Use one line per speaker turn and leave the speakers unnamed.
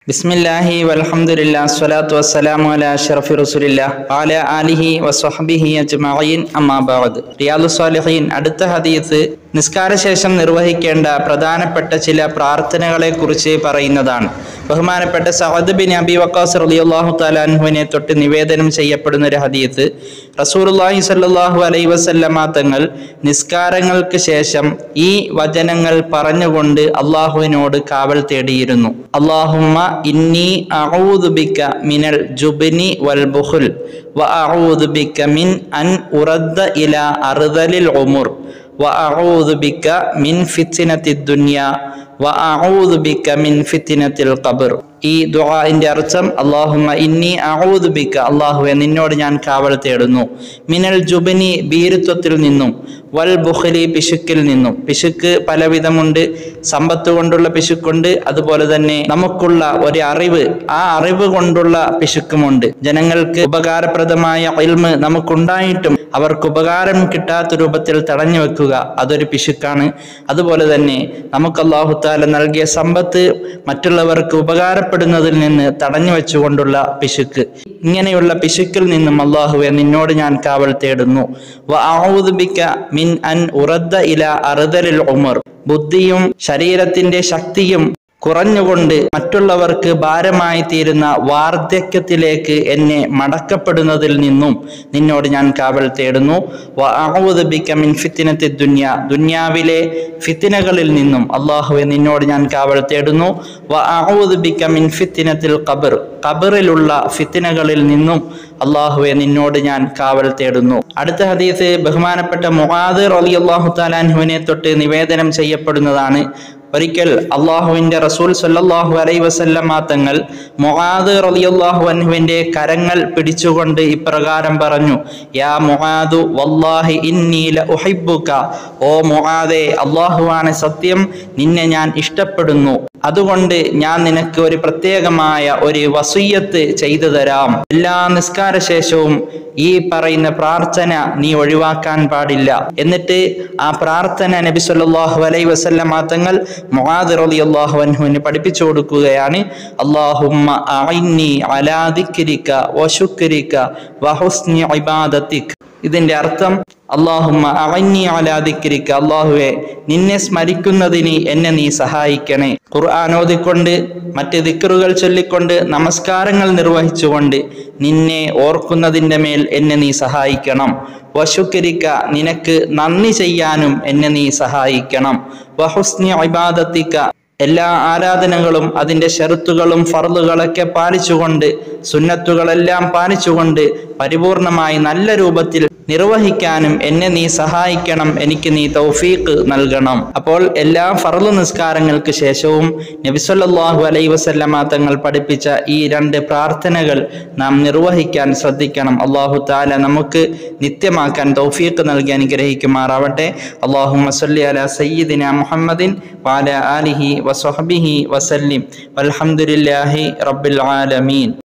ബിസ്മില്ലാഹി വൽഹംദുലില്ലാ സ്വലാത്തു വസ്സലാമു അലാ അഷ്റഫി റസൂലില്ലാ അല ആലിഹി വസ്വഹബിഹി അജ്മഈൻ അമ്മാ ബഅദ് റിയാദു സ്വാലിഹീൻ അടുത്ത ഹദീസ് നിസ്കാരശേഷം നിർവഹിക്കേണ്ട പ്രധാനപ്പെട്ട ചില പ്രാർത്ഥനകളെ കുറിച്ച് പറയുന്നതാണ് ബഹുമാനപ്പെട്ട സഅദ് ബിൻ അബി വക്കാസ് റളിയല്ലാഹു തആല അൻഹുവിനെ തൊട്ട് നിവേദനം ചെയ്യപ്പെടുന്ന ഒരു ഹദീസ് റസൂലുള്ളാഹി സ്വല്ലല്ലാഹു അലൈഹി വസല്ലമ തങ്ങൾ നിസ്കാരങ്ങൾക്ക് ശേഷം ഈ വചനങ്ങൾ പറഞ്ഞുകൊണ്ട് അള്ളാഹുവിനോട് കാവൽ തേടിയിരുന്നു അള്ളാഹുമ്മ ഇന്നി അഊദു ബിക മിനൽ ജുബ്നി വൽ ബുഖുൽ വ അഊദു ബിക മിൻ അൻ ഉറദ്ദ ഇല അർദലിൽ ഉമുർ വ അഊദു ബിക മിൻ ഫിത്നത്തി ദുനിയ വ അഊദു ബിക മിൻ ഫിത്നത്തിൽ ഖബർ ഈ ദുആഇന്റെ അർത്ഥം അല്ലാഹുമ്മ ഇന്നി അഊദു ബിക അല്ലാഹുവെ നിന്നോട് ഞാൻ കാവൽ തേടുന്നു മിനൽ ജുബനി ഭീരുത്വത്തിൽ നിന്നും വൽ ബുഖലി പിശുക്കിൽ നിന്നും പിശുക്ക് പലവിധമുണ്ട് സമ്പത്ത് കൊണ്ടുള്ള പിശുക്കുണ്ട് അതുപോലെ തന്നെ നമുക്കുള്ള ഒരു അറിവ് ആ അറിവ് കൊണ്ടുള്ള പിശുക്കുമുണ്ട് ജനങ്ങൾക്ക് ഉപകാരപ്രദമായ ഇൽമ് നമുക്കുണ്ടായിട്ടും അവർക്ക് ഉപകാരം കിട്ടാത്ത രൂപത്തിൽ തടഞ്ഞു വെക്കുക അതൊരു പിശുക്കാണ് അതുപോലെ തന്നെ നമുക്ക് അള്ളാഹുത്താല നൽകിയ സമ്പത്ത് മറ്റുള്ളവർക്ക് ഉപകാരപ്പെടുന്നതിൽ നിന്ന് തടഞ്ഞു വെച്ചുകൊണ്ടുള്ള പിശുക്ക് ഇങ്ങനെയുള്ള പിശുക്കിൽ നിന്നും അള്ളാഹുവെ നിന്നോട് ഞാൻ കാവൽ തേടുന്നു വ അഊദു ബിക മിൻ അൻ ഉറദ്ദ ഇല അറുതലിൽ ഉമർ ബുദ്ധിയും ശരീരത്തിന്റെ ശക്തിയും കുറഞ്ഞുകൊണ്ട് മറ്റുള്ളവർക്ക് ഭാരമായി തീരുന്ന വാർദ്ധക്യത്തിലേക്ക് എന്നെ മടക്കപ്പെടുന്നതിൽ നിന്നും നിന്നോട് ഞാൻ കാവൽ തേടുന്നു വ അഊദു ബിക മിൻ ഫിത്നത്തി ദുന്യ ദുന്യാവിലെ ഫിത്തിനകളിൽ നിന്നും അള്ളാഹുവെ നിന്നോട് ഞാൻ കാവൽ തേടുന്നു വ അഊദു ബിക മിൻ ഫിത്നത്തിൽ ഖബർ ഖബറിലുള്ള ഫിത്തിനകളിൽ നിന്നും അള്ളാഹുവെ നിന്നോട് ഞാൻ കാവൽ തേടുന്നു അടുത്ത ഹദീസ് ബഹുമാനപ്പെട്ട മുഹാദ് റളിയല്ലാഹു തആലാൻഹുവിനെ തൊട്ട് നിവേദനം ചെയ്യപ്പെടുന്നതാണ് ഒരിക്കൽ അള്ളാഹുവിന്റെ റസൂൽ സല്ലല്ലാഹു അലൈഹി വസല്ലമ തങ്ങൾ മുആദ് റളിയല്ലാഹു അൻഹുവിന്റെ കരങ്ങൾ പിടിച്ചുകൊണ്ട് ഇപ്രകാരം പറഞ്ഞു യാ മുആദു വല്ലാഹി ഇന്നി ലഉഹിബ്ബുക ഓ മുആദേ അള്ളാഹുവാണ് സത്യം നിന്നെ ഞാൻ ഇഷ്ടപ്പെടുന്നു അതുകൊണ്ട് ഞാൻ നിനക്ക് ഒരു പ്രത്യേകമായ ഒരു വസുയ്യത്ത് ചെയ്തു തരാം എല്ലാ നിസ്കാര ശേഷവും ഈ പറയുന്ന പ്രാർത്ഥന നീ ഒഴിവാക്കാൻ പാടില്ല എന്നിട്ട് ആ പ്രാർത്ഥന നബി സല്ലല്ലാഹു അലൈഹി വസല്ലമ തങ്ങൾ മുആദ് റളിയല്ലാഹു അൻഹുവിന് പഠിപ്പിച്ചു കൊടുക്കുകയാണ് അല്ലാഹുമ്മ അഇന്നി അലാ ദിക്രിക വശുക്രിക വഹുസ്നി ഇബാദതിക് ഇതിന്റെ അർത്ഥം അള്ളാഹുമ്മ അവന്നി അലാദിക്കരിക്ക അള്ളാഹുവെ നിന്നെ സ്മരിക്കുന്നതിന് എന്നെ നീ സഹായിക്കണേ ഖുർആൻ ഓതിക്കൊണ്ട് മറ്റ് ദിക്കറുകൾ ചൊല്ലിക്കൊണ്ട് നമസ്കാരങ്ങൾ നിർവഹിച്ചുകൊണ്ട് നിന്നെ ഓർക്കുന്നതിൻ്റെ മേൽ എന്നെ നീ സഹായിക്കണം വശുക്കരിക്ക നിനക്ക് നന്ദി ചെയ്യാനും എന്നെ നീ സഹായിക്കണം വഹുസ്നി ഇബാദത്തിക്ക എല്ലാ ആരാധനകളും അതിൻ്റെ ഷെറുത്തുകളും ഫർളുകളൊക്കെ പാലിച്ചുകൊണ്ട് സുന്നത്തുകളെല്ലാം പാലിച്ചുകൊണ്ട് പരിപൂർണമായി നല്ല രൂപത്തിൽ നിർവഹിക്കാനും എന്നെ നീ സഹായിക്കണം എനിക്ക് നീ തൗഫീഖ് നൽകണം അപ്പോൾ എല്ലാ ഫർള് നിസ്കാരങ്ങൾക്ക് ശേഷവും നബിസല്ലാഹു അലൈ വസല്ലമ തങ്ങൾ പഠിപ്പിച്ച ഈ രണ്ട് പ്രാർത്ഥനകൾ നാം നിർവഹിക്കാൻ ശ്രദ്ധിക്കണം അള്ളാഹു താല നമുക്ക് നിത്യമാക്കാൻ തൗഫീഖ് നൽകി അനുഗ്രഹിക്കുമാറാവട്ടെ അള്ളാഹു മസല്ലി അല സയ്യിദിന മുഹമ്മദിൻ വാല ആലിഹി വസ്വഹബിഹി വസല്ലിം വൽഹംദുലില്ലാഹി റബ്ബിൽ ആലമീൻ